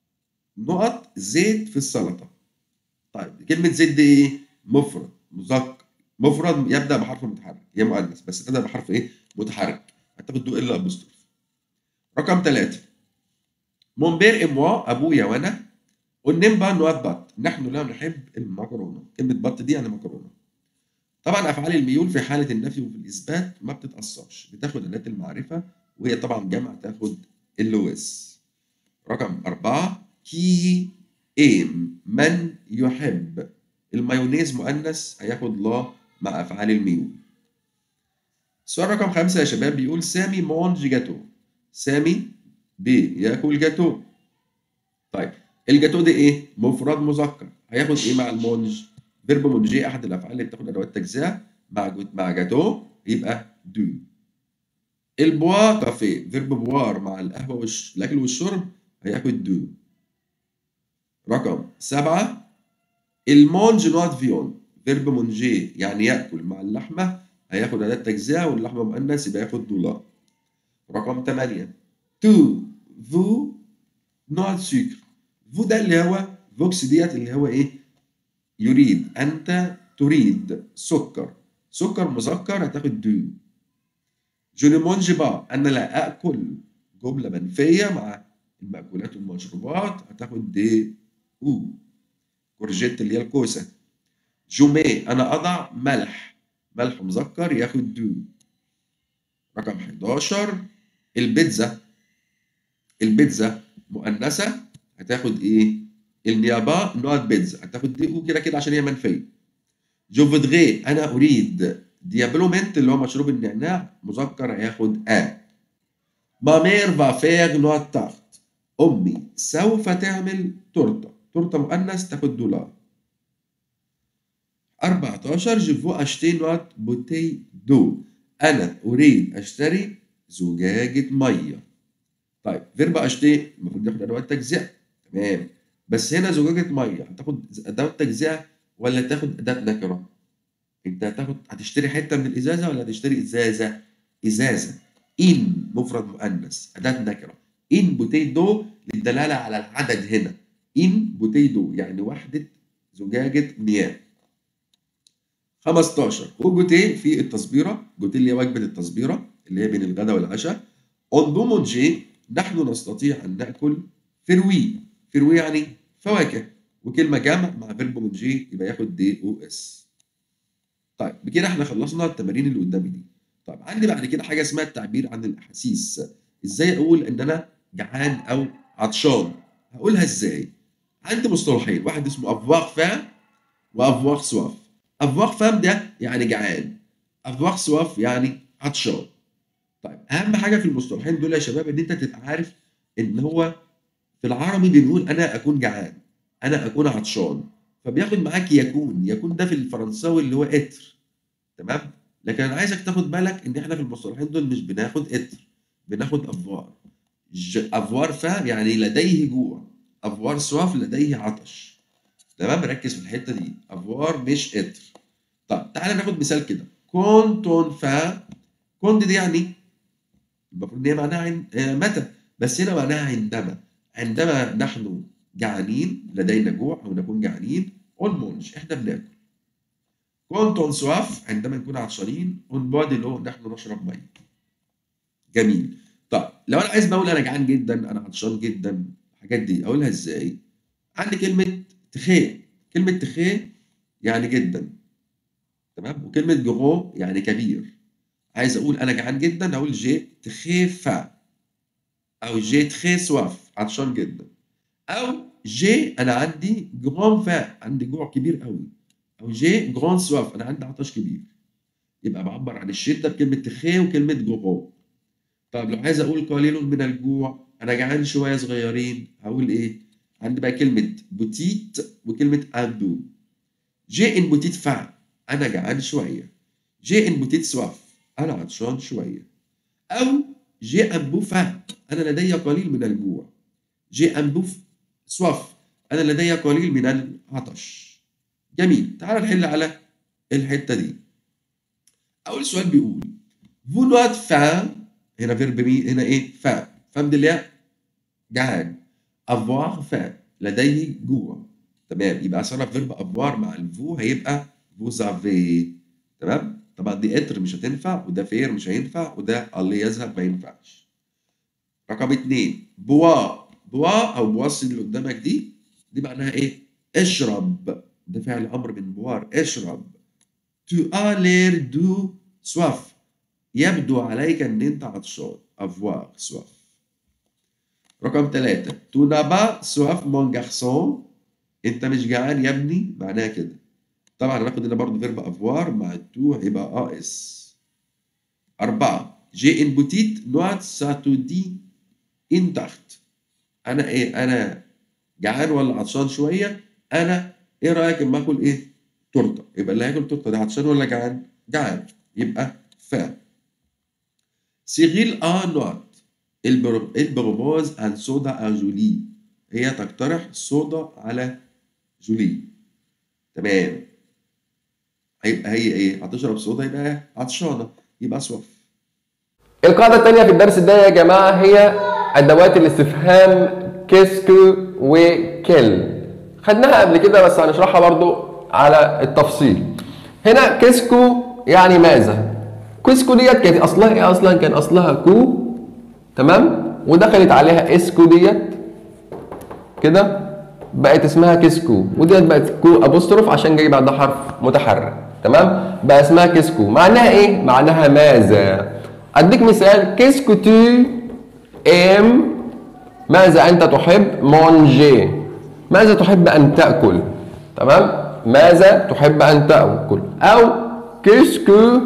نقط زيت في السلطة طيب كلمة زيت دي إيه؟ مفرد مذكر مفرد يبدأ بحرف متحرك هي مؤنث بس تبدأ بحرف إيه؟ متحرك هتاخد دو إلا أبوستروف رقم ثلاثة مونبير إموا أبويا وأنا ونمبا نوات بط نحن لا نحب المكرونة كلمة بط دي يعني مكرونة طبعا أفعال الميول في حالة النفي وفي الإثبات ما بتتأثرش بتاخد أداة المعرفة وهي طبعا جمع تاخد اللويس رقم أربعة كي إيم من يحب المايونيز مؤنث هياخد لا مع أفعال الميول السؤال رقم خمسة يا شباب بيقول سامي مونج جاتو سامي بياكل جاتو طيب الجاتو دي ايه؟ مفرد مذكر هياخد ايه مع المونج؟ فيرب مونجي احد الافعال اللي بتاخد ادوات تجزئه مع جو- مع جاتو يبقى دو البوا كافيه فيرب بوار مع القهوه والش... الاكل والشرب هياخد دو رقم سبعة المونج نوت فيون فيرب مونجي يعني ياكل مع اللحمه هياخد اداه تجزئه واللحمه مؤنث يبقى ياخد دولار رقم 8 تو فو نوع سكر فو ده اللي هو فوكس ديت اللي هو ايه يريد انت تريد سكر سكر مذكر هتاخد دو جو ne mange pas انا لا اكل جمله منفيه مع المأكولات والمشروبات هتاخد دي او كورجيت اللي هي الكوسه جومي انا اضع ملح ملح مذكر ياخد دو رقم 11 البيتزا البيتزا مؤنثه هتاخد ايه النيابه نوت بيتزا هتاخد دي او كده كده عشان هي منفيه جو فودغي انا اريد ديابلومنت اللي هو مشروب النعناع مذكر هياخد ا ما مير فا فيغ نوت تارت امي سوف تعمل تورته تورته مؤنث تاخد دولار 14 جو فو اشتي نوت بوتي دو انا اريد اشتري زجاجه ميه طيب فيرب اشتي المفروض ياخد ادوات تجزئه تمام بس هنا زجاجة مية هتاخد أداة تجزئة ولا تاخد أداة نكرة؟ أنت هتاخد هتشتري حتة من الإزازة ولا هتشتري إزازة؟ إزازة إن مفرد مؤنث أداة نكرة إن بوتيدو للدلالة على العدد هنا إن بوتيدو يعني وحدة زجاجة مياه 15 وجوتيه في التصبيرة جوتيه اللي هي وجبة التصبيرة اللي هي بين الغداء والعشاء اون دو مونجي نحن نستطيع أن نأكل فروي فروي يعني فواكه وكلمة جمع مع فيرب مونجي يبقى ياخد دي او اس طيب بكده احنا خلصنا التمارين اللي قدامي دي طيب عندي بعد كده حاجة اسمها التعبير عن الأحاسيس ازاي أقول إن أنا جعان أو عطشان هقولها ازاي عندي مصطلحين واحد اسمه افواغ فام وافواغ سواف افواغ فام ده يعني جعان افواغ سواف يعني عطشان طيب اهم حاجه في المصطلحين دول يا شباب ان انت تبقى عارف ان هو في العربي بنقول انا اكون جعان انا اكون عطشان فبياخد معاك يكون يكون ده في الفرنساوي اللي هو اتر تمام لكن انا عايزك تاخد بالك ان احنا في المصطلحين دول مش بناخد اتر بناخد افوار ج- افوار فا يعني لديه جوع افوار سواف لديه عطش تمام ركز في الحته دي افوار مش اتر طب تعالى ناخد مثال كده كونتون فا كونت دي يعني المفروض ان هي معناها عن... آه، متى بس هنا معناها عندما عندما نحن جعانين لدينا جوع او نكون جعانين اون مونج احنا بناكل كونتون سواف عندما نكون عطشانين اون بادي لو نحن نشرب ميه جميل طب لو انا عايز بقول انا جعان جدا انا عطشان جدا الحاجات دي اقولها ازاي عندي كلمه تخي كلمه تخي يعني جدا تمام وكلمه جرو يعني كبير عايز اقول انا جعان جدا اقول جي تخي فا او جي تخي سواف عطشان جدا او جي انا عندي جران فا عندي جوع كبير قوي او جي جران سواف انا عندي عطش كبير يبقى بعبر عن الشده بكلمه تخي وكلمه جرو طب لو عايز اقول قليل من الجوع انا جعان شويه صغيرين هقول ايه عندي بقى كلمه بوتيت وكلمه اندو جي ان بوتيت فا انا جعان شويه جي ان بوتيت سواف انا عطشان شويه او جي ان بوفا انا لدي قليل من الجوع جي ان بوف سواف انا لدي قليل من العطش جميل تعال نحل على الحته دي اول سؤال بيقول vous n'êtes faim هنا فيرب مين هنا ايه faim faim دي اللي هي جعان avoir faim لديه جوع تمام يبقى صرف فيرب avoir مع الفو هيبقى vous avez تمام طبعا دي اتر مش هتنفع وده فير مش هينفع وده اللي يذهب ما ينفعش رقم اتنين بوا بوا او بواصي اللي قدامك دي دي معناها ايه اشرب ده فعل امر من بوار اشرب tu as l'air de soif يبدو عليك ان انت عطشان avoir soif رقم ثلاثة tu n'as pas soif mon garçon انت مش جعان يا ابني معناها كده طبعا هناخد هنا برضه فيرب افوار مع التو هيبقى ا اس أربعة جي ان بوتيت نوات ساتو دي ان تحت انا ايه انا جعان ولا عطشان شويه انا ايه رايك اما اكل ايه تورته يبقى اللي هياكل تورته ده عطشان ولا جعان جعان يبقى فا سيغيل ا نوات البربوز ان صودا ا جولي هي تقترح صودا على جولي تمام هيبقى هي ايه هتشرب صودا يبقى عطشانه يبقى سوف القاعدة الثانية في الدرس ده يا جماعة هي أدوات الاستفهام كيسكو وكيل خدناها قبل كده بس هنشرحها برضو على التفصيل هنا كيسكو يعني ماذا كيسكو ديت كانت أصلها إيه أصلا كان أصلها كو تمام ودخلت عليها اسكو ديت كده بقت اسمها كيسكو وديت بقت كو ابوستروف عشان جاي بعدها حرف متحرك تمام بقى اسمها كيسكو معناها ايه معناها ماذا اديك مثال كيسكو تو ام ماذا انت تحب مونجي ماذا تحب ان تاكل تمام ماذا تحب ان تاكل او كيسكو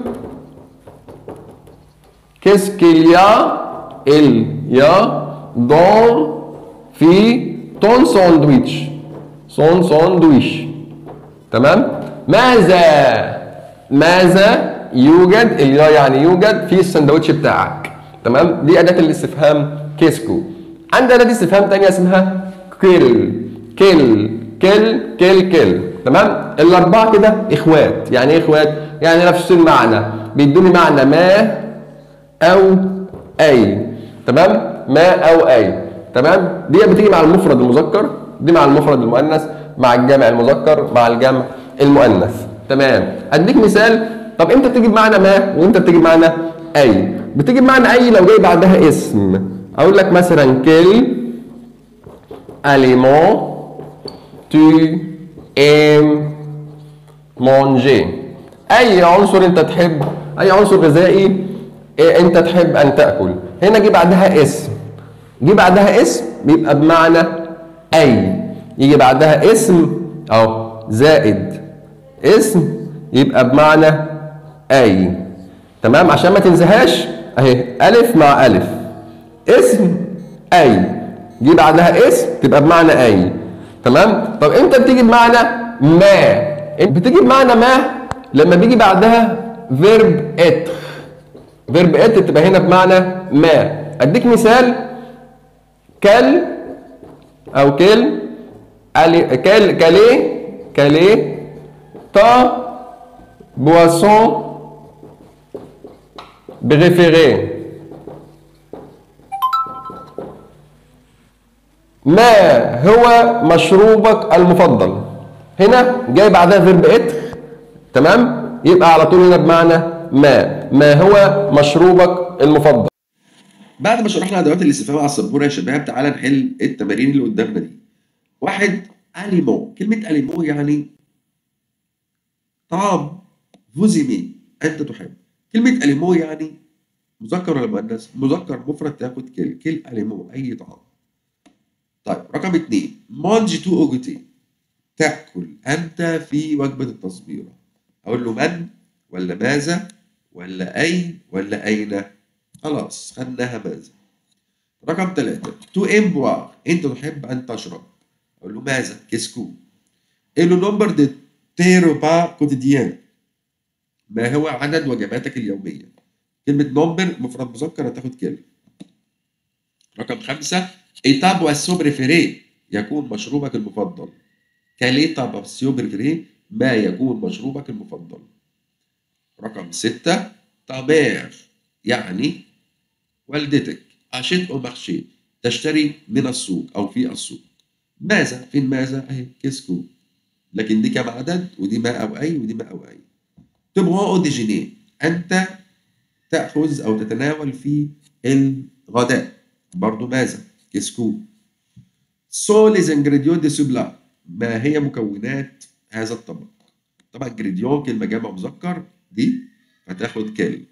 Qu'est-ce qu'il y a Il y a dans في ton sandwich son sandwich تمام ماذا ماذا يوجد اللي هو يعني يوجد في السندوتش بتاعك تمام دي أداة الاستفهام كيسكو عندنا أداة استفهام تانية اسمها كيل كل كل كل كل تمام الاربعه كده اخوات يعني ايه اخوات يعني نفس المعنى بيدوني معنى ما او اي تمام ما او اي تمام دي بتيجي مع المفرد المذكر دي مع المفرد المؤنث مع الجمع المذكر مع الجمع المؤنث تمام اديك مثال طب امتى بتيجي بمعنى ما وامتى بتيجي بمعنى اي بتيجي بمعنى اي لو جاي بعدها اسم اقول لك مثلا كل aliment tu aimes manger اي عنصر انت تحب اي عنصر غذائي إيه انت تحب ان تاكل هنا جه بعدها اسم جه بعدها اسم بيبقى بمعنى اي يجي بعدها اسم او زائد اسم يبقى بمعنى اي تمام عشان ما تنساهاش اهي الف مع الف اسم اي جه بعدها اسم تبقى بمعنى اي تمام طب امتى بتيجي بمعنى ما بتيجي بمعنى ما لما بيجي بعدها فيرب اتر فيرب اتر تبقى هنا بمعنى ما اديك مثال كل او كل ألي- كل كالي كالي تا بواسون بريفيري ما هو مشروبك المفضل هنا جاي بعدها فيرب اتر تمام يبقى على طول هنا بمعنى ما ما هو مشروبك المفضل بعد ما شرحنا ادوات الاستفهام على السبوره يا شباب تعالى نحل التمارين اللي قدامنا دي واحد اليمو كلمه اليمو يعني طعام فوزيمي انت تحب كلمه اليمو يعني مذكر ولا مؤنث مذكر مفرد تاخد كل كل اليمو اي طعام طيب رقم اثنين مانجي تو اوجوتي تاكل انت في وجبه التصبيره اقول له من ولا ماذا ولا اي ولا اين خلاص خدناها ماذا رقم ثلاثة تو ام بوار انت تحب ان تشرب اقول له ماذا كيسكو ايه لو نمبر دي تي ريبا كوتيديان ما هو عدد وجباتك اليومية كلمة نمبر مفرد مذكر هتاخد كلمة رقم خمسة ايتا بواسيو بريفيري يكون مشروبك المفضل كاليتا بواسيو بريفيري ما يكون مشروبك المفضل رقم ستة تامير يعني والدتك عشت او مارشي تشتري من السوق او في السوق ماذا فين ماذا اهي كيسكو لكن دي كم عدد ودي ما او اي ودي ما او اي تبغى او ديجيني انت تاخذ او تتناول في الغداء برضو ماذا كيسكو سو ليز انجريديون دي سوبلا ما هي مكونات هذا الطبق طبعا انجريديون كلمه جمع مذكر دي فتاخد كلمه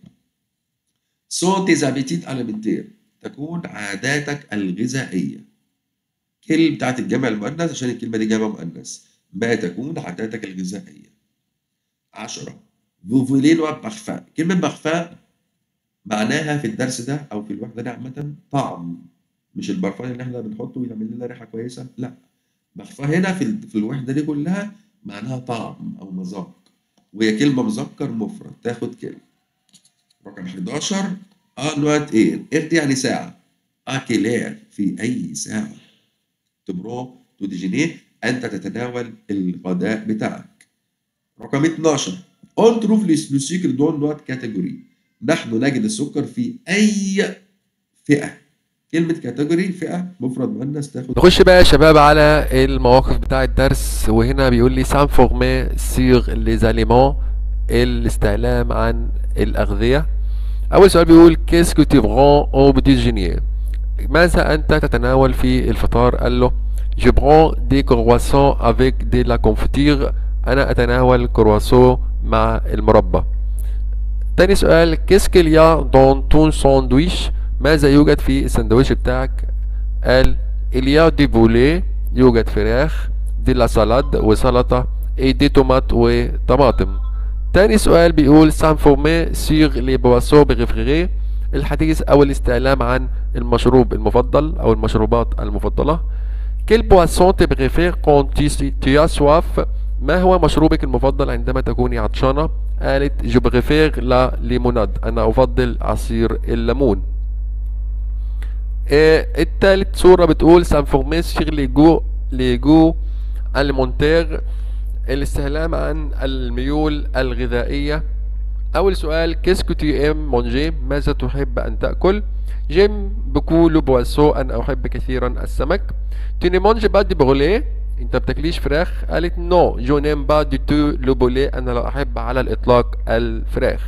سو تيز ابيتيت اليمنتير تكون عاداتك الغذائيه كل بتاعت الجمع المؤنث عشان الكلمه دي جمع مؤنث ما تكون عاداتك الغذائيه عشرة فوفولي لو بارفان كلمة بارفان معناها في الدرس ده أو في الوحدة دي عامة طعم مش البرفان اللي احنا بنحطه ويعمل لنا ريحة كويسة لا بارفان هنا في ال- في الوحدة دي كلها معناها طعم أو مذاق وهي كلمة مذكر مفرد تاخد كلمة رقم 11 انوات اير اير دي يعني ساعة اكيلير في أي ساعة تبرو تو ديجيني أنت تتناول الغداء بتاعك رقم 12 on trouve le le sucre dans notre catégorie نحن نجد السكر في أي فئة كلمة كاتيجوري فئة مفرد مؤنث تاخد نخش بقى يا شباب على المواقف بتاع الدرس وهنا بيقول لي s'informer sur les aliments الاستعلام عن الأغذية أول سؤال بيقول qu'est-ce que tu prends au petit déjeuner ماذا أنت تتناول في الفطار قال له je prends des croissants avec de la confiture أنا أتناول كرواسون مع المربى تاني سؤال qu'est-ce qu'il y a dans ton sandwich ماذا يوجد في السندوتش بتاعك قال il y a du poulet يوجد فراخ دي لا سالاد وسلطة et des tomates وطماطم تاني سؤال بيقول s'informer sur les boissons préférées الحديث أو الاستعلام عن المشروب المفضل أو المشروبات المفضلة quelle boisson tu préfères quand tu, tu as soif ما هو مشروبك المفضل عندما تكوني عطشانة قالت je préfère la limonade أنا أفضل عصير الليمون آه، التالت صورة بتقول s'informer sur les goûts لجو المونتير الاستهلام عن الميول الغذائية أول سؤال كيسكو تي ام مونجي ماذا تحب أن تأكل جيم بكو لو بواسو أنا أحب كثيرا السمك توني مونجي با دي بغولي انت بتاكليش فراخ قالت نو جو نيم با دي تو لو بولي انا لا احب على الاطلاق الفراخ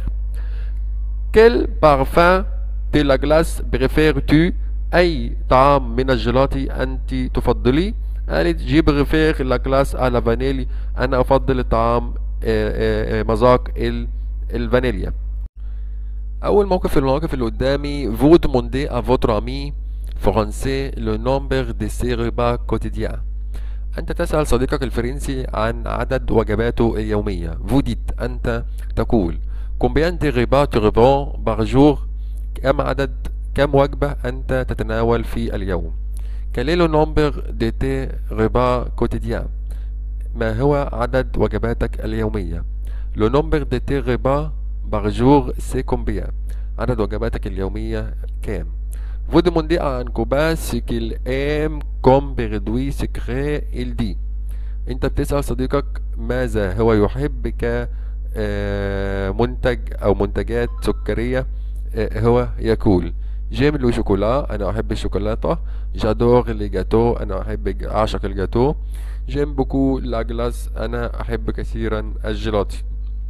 كل بارفان دي لا جلاس بريفير تو اي طعام من الجيلاتي انت تفضلي قالت جي بريفير لا جلاس على فانيلي انا افضل الطعام آه، آه، آه، مذاق ال- الفانيليا اول موقف في المواقف اللي قدامي vous demandez à votre ami français le nombre de ses repas quotidiens أنت تسأل صديقك الفرنسي عن عدد وجباته اليومية vous dites أنت تقول combien de repas tu reprends par jour كم عدد كم وجبة أنت تتناول في اليوم quel est le nombre de tes repas quotidiens ما هو عدد وجباتك اليومية le nombre de tes repas par jour c'est combien عدد وجباتك اليومية كام Vous demandez à un copain ce qu'il aime comme produit secret il dit انت بتسأل صديقك ماذا هو يحب ك آه، منتج او منتجات سكرية آه، هو يقول جيم لو شوكولا انا احب الشوكولاتة جادور لي جاتو انا احب الج- اعشق الجاتو جيم بوكو لا جلاس انا احب كثيرا الجيلاتي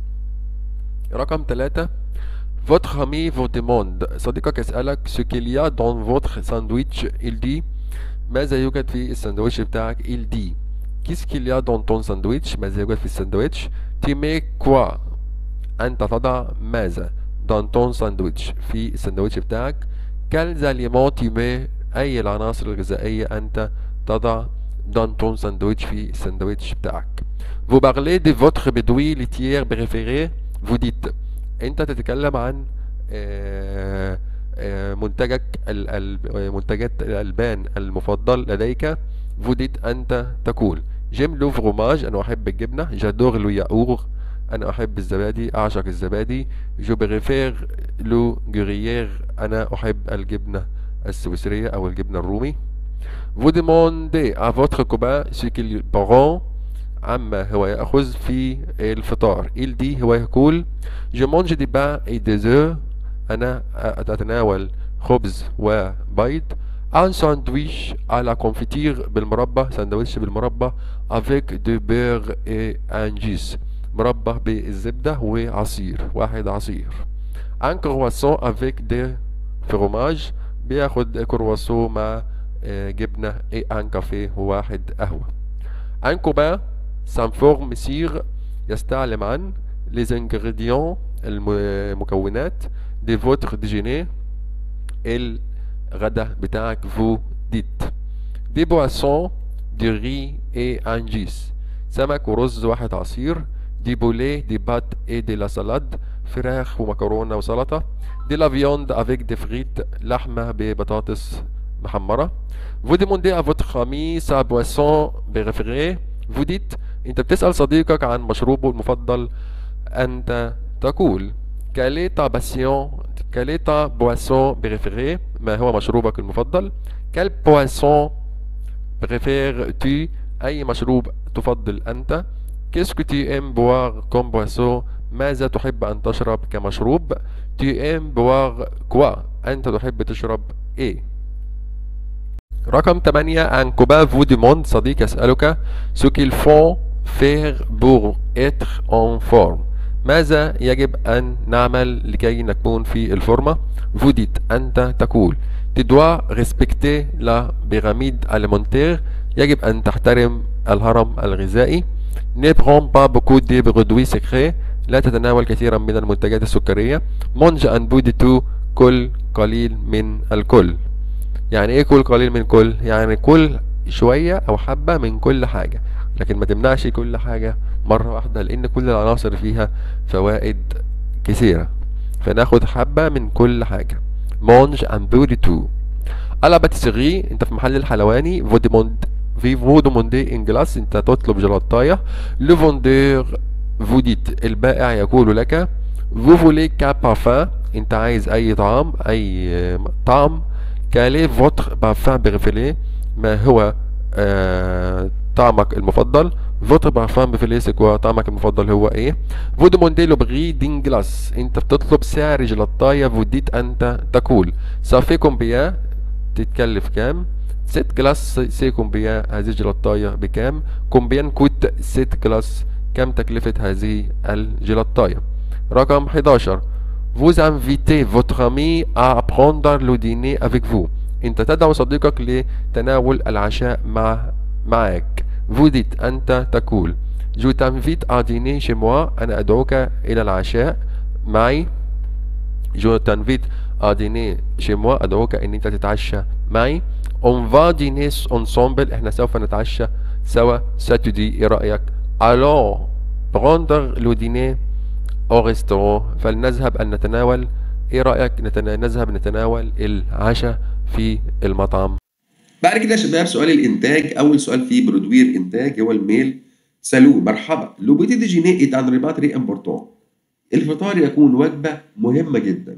رقم ثلاثة Votre ami vous demande صديقك يسألك ce qu'il y a dans votre sandwich il dit ماذا يوجد في الساندويتش بتاعك il dit qu'est-ce qu'il y a dans ton sandwich ماذا يوجد في الساندويتش tu mets quoi أنت تضع ماذا dans ton sandwich في الساندويتش بتاعك quels aliments tu mets أي العناصر الغذائية أنت تضع dans ton sandwich في الساندويتش بتاعك vous parlez de votre produit laitier préféré vous dites انت تتكلم عن آه، آه، منتجك ال- ال- منتجات الالبان المفضل لديك فوديت انت تقول جيم لو فروماج انا احب الجبنه جادور لو ياور انا احب الزبادي اعشق الزبادي جو بريفير لو جوريير انا احب الجبنه السويسريه او الجبنه الرومي Vous demandez à votre copain ce qu'il prend عما هو يأخذ في الفطار il dit هو يقول je mange des pains et des œufs أنا أتناول خبز وبيض un sandwich à la confiture بالمربى سندوتش بالمربى avec du beurre et un jus مربى بالزبدة وعصير واحد عصير un croissant avec des fromage بياخد كرواسون مع آه، جبنة et un café وواحد قهوة un copain s'informe sur يستعلم عن les ingrédients المكونات de votre déjeuner الغدا بتاعك vous dites des boissons du riz et un jus سمك ورز واحد عصير دي بوليه دي بات et de la salade فراخ ومكرونة وسلطة de la viande avec des frites لحمة ببطاطس محمرة vous demandez à votre ami sa boisson préférée vous dites انت بتسأل صديقك عن مشروبه المفضل انت تقول quelle est ta passion quelle est ta boisson préférée ما هو مشروبك المفضل quel poisson préfères-tu أي مشروب تفضل أنت qu'est-ce que tu aimes boire comme boisson ماذا تحب أن تشرب كمشروب tu aimes boire quoi أنت تحب تشرب إيه رقم 8 un copain vous demande صديق يسألك ce qu'il faut faire pour être en forme ماذا يجب أن نعمل لكي نكون في الفورمة vous dites أنت تقول tu dois respecter la pyramide alimentaire يجب أن تحترم الهرم الغذائي ne prends pas beaucoup de produits secrets لا تتناول كثيرا من المنتجات السكرية mange un bout de tout كل قليل من الكل يعني ايه كل قليل من كل يعني كل شوية او حبة من كل حاجة لكن ما تمنعش كل حاجة مرة واحدة لان كل العناصر فيها فوائد كثيرة فناخد حبة من كل حاجة مونج ان بودي تو على باتيسيري انت في محل الحلواني فوديموند في فوديموندي ان جلاس انت تطلب جلطاية لو فوندور فوديت البائع يقول لك vous voulez qu'un parfum انت عايز اي طعام اي طعم quel est votre parfum préféré ما هو آه طعمك المفضل votre parfum préféré c'est quoi طعمك المفضل هو ايه vous demandez le prix d'une glace انت بتطلب سعر جلطاية vous dites انت تقول ça fait combien تتكلف كام ست جلاس سي كومبيان هذه الجلطاية بكام كومبيان كوت ست جلاس كم تكلفة هذه الجلطاية رقم 11 Vous invitez votre ami à prendre le dîner avec vous. أنت تدعو صديقك لتناول العشاء مع معك. Vous dites أنت تقول Je t'invite à dîner chez moi. أنا أدعوك إلى العشاء معي. Je t'invite à dîner chez moi. أدعوك إن أنت تتعشى معي. On va dîner ensemble. إحنا سوف نتعشى سوا. Ça te dit إيه رأيك؟ Alors prendre le dîner au restaurant فلنذهب أن نتناول إيه رأيك نتنا... نذهب نتناول العشاء في المطعم بعد كده يا شباب سؤال الانتاج اول سؤال فيه برودوير انتاج هو الميل سالو مرحبا لو بيتي ديجيني ايت ان ريباتري امبورتون الفطار يكون وجبه مهمه جدا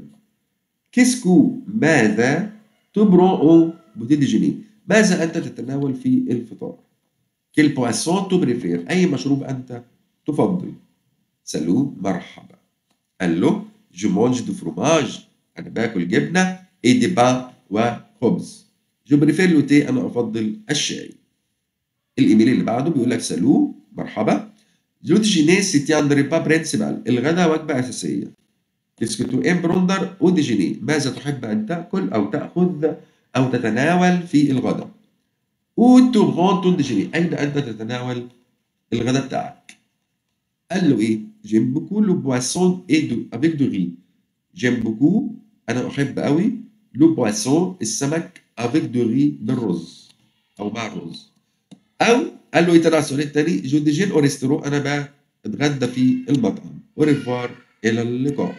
كيسكو ماذا تبرون او بيتي ديجيني ماذا انت تتناول في الفطار كيل بواسون تو بريفير اي مشروب انت تفضل سالو مرحبا قال له جو مونج دو فروماج انا باكل جبنه اي دي با وخبز جو بريفير لو تي انا افضل الشاي الايميل اللي بعده بيقول لك سالو مرحبا جو ديجيني سيتي ان ريبا برينسيبال الغداء وجبه اساسيه كيسكو تو ام بروندر او ديجيني ماذا تحب ان تاكل او تاخذ او تتناول في الغداء او تو برون تون ديجيني اين انت تتناول الغداء بتاعك قال له ايه جيم بوكو لو بواسون اي دو افيك دو ري جيم بوكو انا احب قوي لو بواسون السمك افيك دو ري بالرز او مع الرز او قال له ايه تاني على السؤال التاني جو ديجين او ريستورو انا بتغدى في المطعم اوريفوار الى اللقاء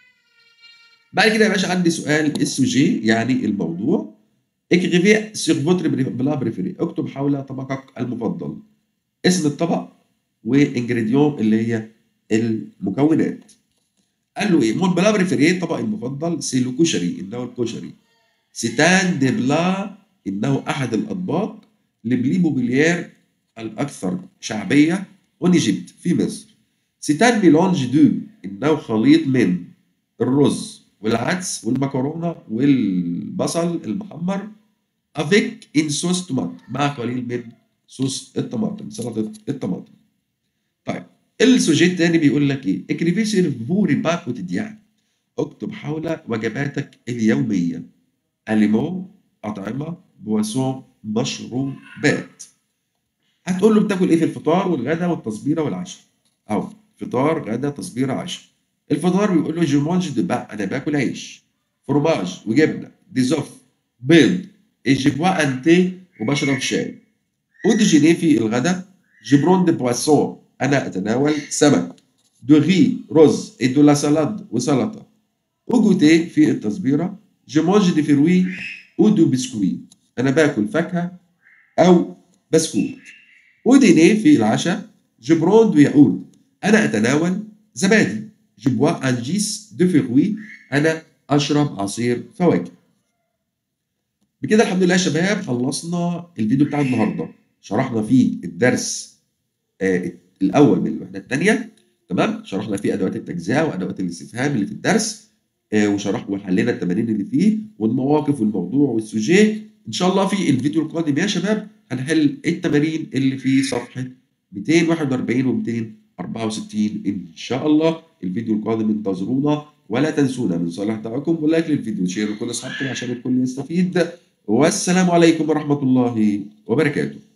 بعد كده يا باشا عندي سؤال السوجي يعني الموضوع اكريفي سيغ فوتر بلا بريفيري اكتب حول طبقك المفضل اسم الطبق وانجريديون اللي هي المكونات قال له ايه مون بلا بريفيري طبق المفضل سي لو كشري انه الكشري سيتان دي بلا انه احد الاطباق لبلي موبيليير الاكثر شعبيه اون ايجيبت في مصر سيتان ميلونج دو انه خليط من الرز والعدس والمكرونه والبصل المحمر افيك ان صوص تومات مع قليل من صوص الطماطم سلطه الطماطم طيب السوجي الثاني بيقول لك ايه اكريفي سير فو ريبا كوتيديان اكتب حول وجباتك اليوميه اليمون اطعمه بواسون مشروبات هتقول له بتاكل ايه في الفطار والغدا والتصبيره والعشاء اهو فطار غدا تصبيره عشاء الفطار بيقول له جو مانج دو با انا باكل عيش فروماج وجبنه ديزوف بيض ايجيبوا انتي وبشرب شاي وديجيني في الغدا جبرون دي بواسون انا اتناول سمك دو ري رز اي دو لا سالاد وسلطه وجوتي في التصبيره جو مانج دي فروي او دو بسكوي انا باكل فاكهه او بسكوت وديني في العشاء جبرون دو ياقوت انا اتناول زبادي جبوا ان جيس دو فروي انا اشرب عصير فواكه بكده الحمد لله يا شباب خلصنا الفيديو بتاع النهارده شرحنا فيه الدرس آه الاول من الوحده الثانيه تمام شرحنا فيه ادوات التجزئه وادوات الاستفهام اللي في الدرس آه وشرح وحلينا التمارين اللي فيه والمواقف والموضوع والسوجيه ان شاء الله في الفيديو القادم يا شباب هنحل التمارين اللي في صفحه 241 و 264 ان شاء الله الفيديو القادم انتظرونا ولا تنسونا من صالح دعائكم ولايك للفيديو شير لكل اصحابكم عشان الكل يستفيد والسلام عليكم ورحمه الله وبركاته